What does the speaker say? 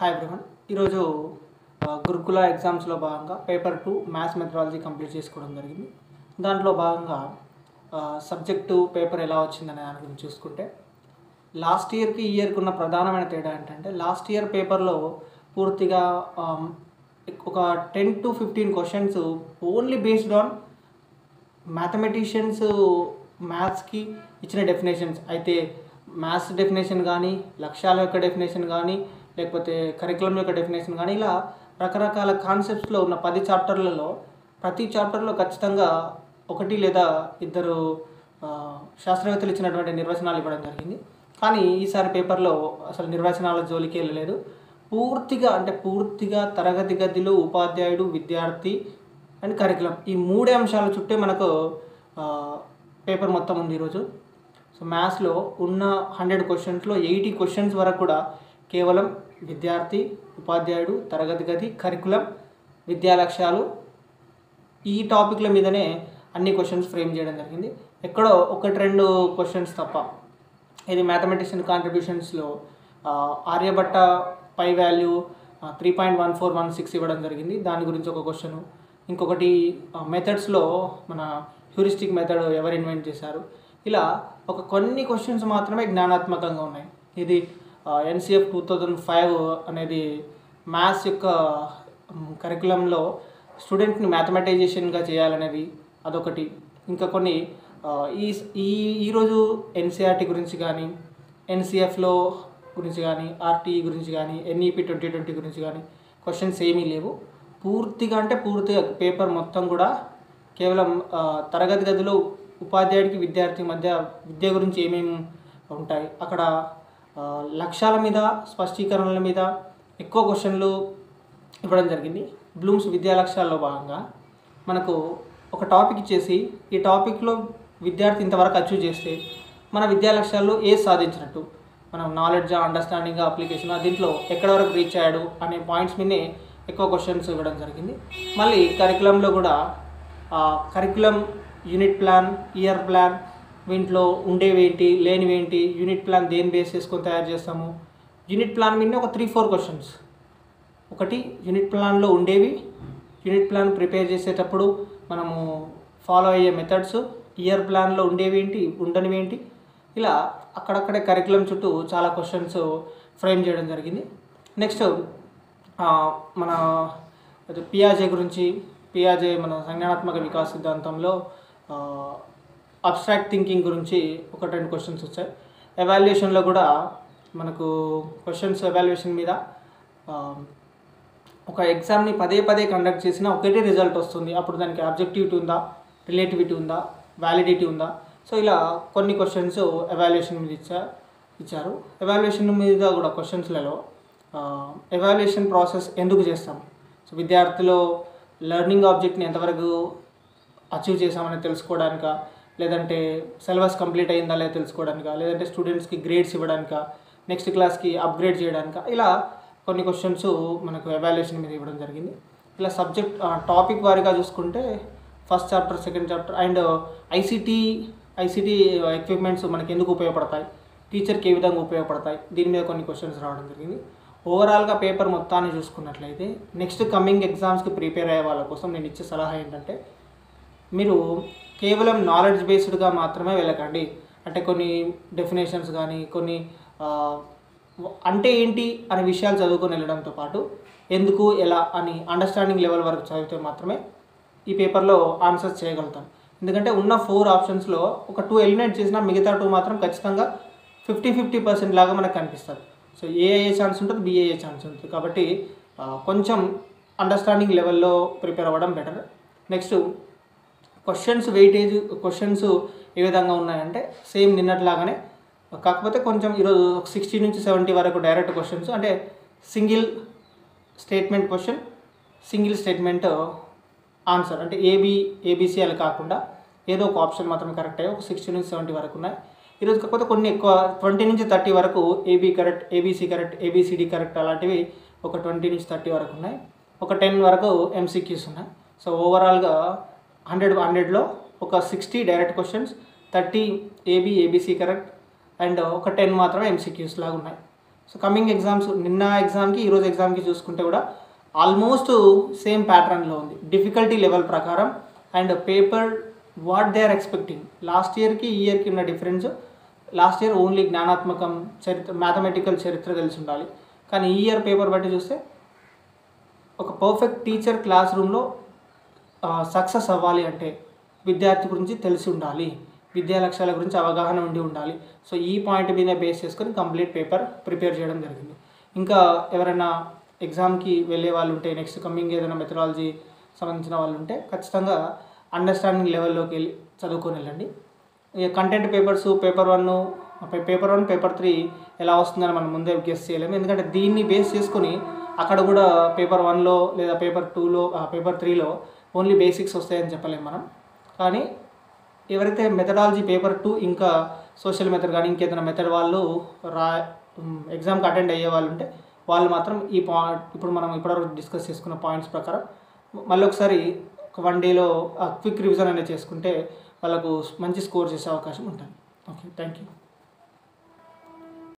hi everyone ఈరోజు ఆ, గురుకుల ఎగ్జామ్స్లో భాగంగా paper two maths methodology complete చేసుకోవడం జరిగింది దాంట్లో భాగంగా సబ్జెక్టు పేపర్ ఎలా వచ్చిందనే దాని గురించి చూసుకుంటే లాస్ట్ ఇయర్కి ఈ ఇయర్కి ఉన్న ప్రధానమైన తేడా ఏంటంటే లాస్ట్ ఇయర్ పేపర్లో పూర్తిగా ఆమ్, ఒక ten to fifteen questions only based on mathematicians మ్యాథ్స్కి ఇచ్చిన డెఫినేషన్స్ అయితే మ్యాథ్స్ డెఫినేషన్ కానీ లక్ష్యాల యొక్క డెఫినేషన్ కానీ లేకపోతే కరికులం యొక్క డెఫినేషన్ కానీ ఇలా రకరకాల కాన్సెప్ట్స్లో ఉన్న పది చాప్టర్లలో ప్రతి చాప్టర్లో ఖచ్చితంగా ఒకటి లేదా ఇద్దరు ఆ, శాస్త్రవేత్తలు ఇచ్చినటువంటి నిర్వచనాలు ఇవ్వడం జరిగింది కానీ ఈసారి పేపర్లో అసలు నిర్వచనాల జోలికి వెళ్ళలేదు పూర్తిగా అంటే పూర్తిగా తరగతి గదిలో ఉపాధ్యాయుడు విద్యార్థి అండ్ కరికులం ఈ మూడే అంశాల చుట్టే మనకు ఆ, పేపర్ మొత్తం ఉంది ఈరోజు సో మ్యాథ్స్లో ఉన్న హండ్రెడ్ క్వశ్చన్స్లో ఎయిటీ క్వశ్చన్స్ వరకు కూడా కేవలం విద్యార్థి ఉపాధ్యాయుడు తరగతి గది కరికులం విద్యా లక్ష్యాలు ఈ టాపిక్ల మీదనే అన్ని క్వశ్చన్స్ ఫ్రేమ్ చేయడం జరిగింది ఎక్కడో ఒకటి రెండు క్వశ్చన్స్ తప్ప ఇది మ్యాథమెటిషియన్ కాంట్రిబ్యూషన్స్లో Aryabhatta pi value three point one four one six ఇవ్వడం జరిగింది దాని గురించి ఒక క్వశ్చన్ ఇంకొకటి మెథడ్స్లో మన హ్యూరిస్టిక్ మెథడ్ ఎవరు ఇన్వెంట్ చేశారు ఇలా ఒక కొన్ని క్వశ్చన్స్ మాత్రమే జ్ఞానాత్మకంగా ఉన్నాయి ఇది ఎన్సిఎఫ్ టూ థౌజండ్ ఫైవ్ అనేది మ్యాథ్స్ యొక్క కరికులంలో స్టూడెంట్ని మ్యాథమెటైజేషన్గా చేయాలనేది అదొకటి ఇంకా కొన్ని ఆ, ఈ ఈ ఈరోజు ఎన్సీఆర్టీ గురించి కానీ ఎన్సీఎఫ్లో గురించి కానీ ఆర్టీఈ గురించి కానీ ఎన్ఈపి ట్వంటీ ట్వంటీ గురించి కానీ క్వశ్చన్స్ ఏమీ లేవు పూర్తిగా అంటే పూర్తిగా పేపర్ మొత్తం కూడా కేవలం ఆ, తరగతి గదిలో ఉపాధ్యాయుడికి విద్యార్థి మధ్య విద్య గురించి ఏమేమి ఉంటాయి అక్కడ ఆ, లక్ష్యాల మీద స్పష్టీకరణల మీద ఎక్కువ క్వశ్చన్లు ఇవ్వడం జరిగింది బ్లూమ్స్ విద్యా లక్ష్యాల్లో భాగంగా మనకు ఒక టాపిక్ ఇచ్చేసి ఈ టాపిక్లో విద్యార్థి ఇంతవరకు అచీవ్ చేస్తే మన విద్యా లక్ష్యాల్లో ఏ సాధించినట్టు మనం నాలెడ్జ్ అండర్స్టాండింగ్ అప్లికేషన్ దీంట్లో ఎక్కడ వరకు రీచ్ అయ్యాడు అనే పాయింట్స్ మీదే ఎక్కువ క్వశ్చన్స్ ఇవ్వడం జరిగింది మళ్ళీ కరికులంలో కూడా curriculum unit plan year plan వీటిలో ఉండేవేంటి లేనివేంటి యూనిట్ ప్లాన్ దేని బేస్ చేసుకొని తయారు చేస్తాము యూనిట్ ప్లాన్ మీద ఒక త్రీ ఫోర్ క్వశ్చన్స్ ఒకటి యూనిట్ ప్లాన్లో ఉండేవి యూనిట్ ప్లాన్ ప్రిపేర్ చేసేటప్పుడు మనము ఫాలో అయ్యే మెథడ్స్ ఇయర్ ప్లాన్లో ఉండేవి ఏంటి ఉండనివి ఏంటి ఇలా అక్కడక్కడే కరికులం చుట్టూ చాలా క్వశ్చన్స్ ఫ్రేమ్ చేయడం జరిగింది నెక్స్ట్ మన పియాజే గురించి పియాజే మన సంజ్ఞానాత్మక వికాస సిద్ధాంతంలో అబ్స్ట్రాక్ట్ థింకింగ్ గురించి ఒక రెండు క్వశ్చన్స్ వచ్చాయి ఎవాల్యుయేషన్లో కూడా మనకు క్వశ్చన్స్ ఎవాల్యుయేషన్ మీద ఆ, ఒక ఎగ్జామ్ని పదే పదే కండక్ట్ చేసినా ఒకటే రిజల్ట్ వస్తుంది అప్పుడు దానికి ఆబ్జెక్టివిటీ ఉందా రిలేటివిటీ ఉందా వ్యాలిడిటీ ఉందా సో ఇలా కొన్ని క్వశ్చన్స్ ఎవాల్యుయేషన్ మీద ఇచ్చా ఇచ్చారు ఎవాల్యుయేషన్ మీద కూడా క్వశ్చన్స్లలో ఎవాల్యుయేషన్ ప్రాసెస్ ఎందుకు చేస్తాం సో విద్యార్థిలో లెర్నింగ్ ఆబ్జెక్ట్ని ఎంతవరకు అచీవ్ చేసామని తెలుసుకోవడానిక లేదంటే సిలబస్ కంప్లీట్ అయిందా లేదా తెలుసుకోవడానిక లేదంటే స్టూడెంట్స్కి గ్రేడ్స్ ఇవ్వడానిక నెక్స్ట్ క్లాస్కి అప్గ్రేడ్ చేయడానిక ఇలా కొన్ని క్వశ్చన్స్ మనకు ఎవాల్యుయేషన్ మీద ఇవ్వడం జరిగింది ఇలా సబ్జెక్ట్ టాపిక్ వారీగా చూసుకుంటే first chapter second chapter and ICT ICT equipments మనకి ఎందుకు ఉపయోగపడతాయి టీచర్కి ఏ విధంగా ఉపయోగపడతాయి దీని మీద కొన్ని క్వశ్చన్స్ రావడం జరిగింది ఓవరాల్గా పేపర్ మొత్తాన్ని చూసుకున్నట్లయితే నెక్స్ట్ కమింగ్ ఎగ్జామ్స్కి ప్రిపేర్ అయ్యే వాళ్ళ కోసం నేను ఇచ్చే సలహా ఏంటంటే మీరు కేవలం నాలెడ్జ్ బేస్డ్గా మాత్రమే వెళ్ళకండి అంటే కొన్ని డెఫినేషన్స్ కానీ కొన్ని ఆ, అంటే ఏంటి అనే విషయాలు చదువుకొని వెళ్ళడంతో పాటు ఎందుకు ఎలా అని అండర్స్టాండింగ్ లెవెల్ వరకు చదివితే మాత్రమే ఈ పేపర్లో ఆన్సర్స్ చేయగలుగుతాం ఎందుకంటే ఉన్న ఫోర్ ఆప్షన్స్లో ఒక టూ ఎలిమినేట్ చేసినా మిగతా టూ మాత్రం ఖచ్చితంగా ఫిఫ్టీ ఫిఫ్టీ పర్సెంట్ లాగా మనకు కనిపిస్తుంది సో ఏ అయ్యే ఛాన్స్ ఉంటుంది బి అయ్యే ఛాన్స్ ఉంటుంది కాబట్టి ఆ, కొంచెం అండర్స్టాండింగ్ లెవెల్లో ప్రిపేర్ అవ్వడం better next questions weightage questions ఏ విధంగా ఉన్నాయంటే సేమ్ నిన్నట్లాగానే కాకపోతే కొంచెం ఈరోజు సిక్స్టీ నుంచి సెవెంటీ వరకు డైరెక్ట్ క్వశ్చన్స్ అంటే single statement question single statement answer అంటే ఏబి ఏబిసి అని కాకుండా ఏదో ఒక ఆప్షన్ మాత్రమే కరెక్ట్ అయ్యి ఒక సిక్స్టీ నుంచి సెవెంటీ వరకు ఉన్నాయి ఈరోజు కాకపోతే కొన్ని ఎక్కువ ట్వంటీ నుంచి థర్టీ వరకు A B correct A B C correct A B C D correct అలాంటివి ఒక ట్వంటీ నుంచి థర్టీ వరకు ఉన్నాయి ఒక టెన్ వరకు ఎంసీక్యూస్ ఉన్నాయి సో ఓవరాల్గా హండ్రెడ్ హండ్రెడ్లో ఒక sixty direct questions thirty A B A B C correct and ఒక టెన్ మాత్రమే ఎంసీక్యూస్ లాగా ఉన్నాయి సో కమింగ్ ఎగ్జామ్స్ నిన్న ఎగ్జామ్కి ఈరోజు ఎగ్జామ్కి చూసుకుంటే కూడా ఆల్మోస్ట్ సేమ్ ప్యాటర్న్లో ఉంది డిఫికల్టీ లెవెల్ ప్రకారం and paper what they are expecting last ఇయర్కి ఈ ఇయర్కి ఉన్న డిఫరెన్స్ లాస్ట్ ఇయర్ ఓన్లీ జ్ఞానాత్మకం చరిత్ర మ్యాథమెటికల్ చరిత్ర తెలిసి ఉండాలి కానీ ఈ ఇయర్ పేపర్ బట్టి చూస్తే ఒక పర్ఫెక్ట్ టీచర్ క్లాస్ రూమ్లో సక్సెస్ అవ్వాలి అంటే విద్యార్థి గురించి తెలిసి ఉండాలి విద్యా లక్ష్యాల గురించి అవగాహన ఉండి ఉండాలి సో ఈ పాయింట్ మీద బేస్ చేసుకొని కంప్లీట్ పేపర్ ప్రిపేర్ చేయడం జరిగింది ఇంకా ఎవరైనా ఎగ్జామ్కి వెళ్ళే వాళ్ళు ఉంటే నెక్స్ట్ కమింగ్ ఏదైనా మెథడాలజీ సంబంధించిన వాళ్ళు ఉంటే ఖచ్చితంగా అండర్స్టాండింగ్ లెవెల్లోకి వెళ్ళి చదువుకొని వెళ్ళండి ఇక content papers paper one paper one paper three ఎలా వస్తుందని మనం ముందే గెస్ చేయలేము ఎందుకంటే దీన్ని బేస్ చేసుకొని అక్కడ కూడా పేపర్ వన్లో లేదా పేపర్ టూలో పేపర్ త్రీలో ఓన్లీ బేసిక్స్ వస్తాయని చెప్పలేము మనం కానీ ఎవరైతే మెథడాలజీ పేపర్ టూ ఇంకా సోషల్ మెథడ్ కానీ ఇంకేదైనా మెథడ్ వాళ్ళు రా ఎగ్జామ్కి అటెండ్ అయ్యే వాళ్ళు ఉంటే వాళ్ళు మాత్రం ఈ పాయింట్ ఇప్పుడు మనం ఇప్పటివరకు డిస్కస్ చేసుకున్న పాయింట్స్ ప్రకారం మళ్ళీ ఒకసారి ఒక వన్ డేలో క్విక్ రివిజన్ అనేది చేసుకుంటే వాళ్ళకు మంచి స్కోర్ చేసే అవకాశం ఉంటుంది ఓకే థ్యాంక్ యూ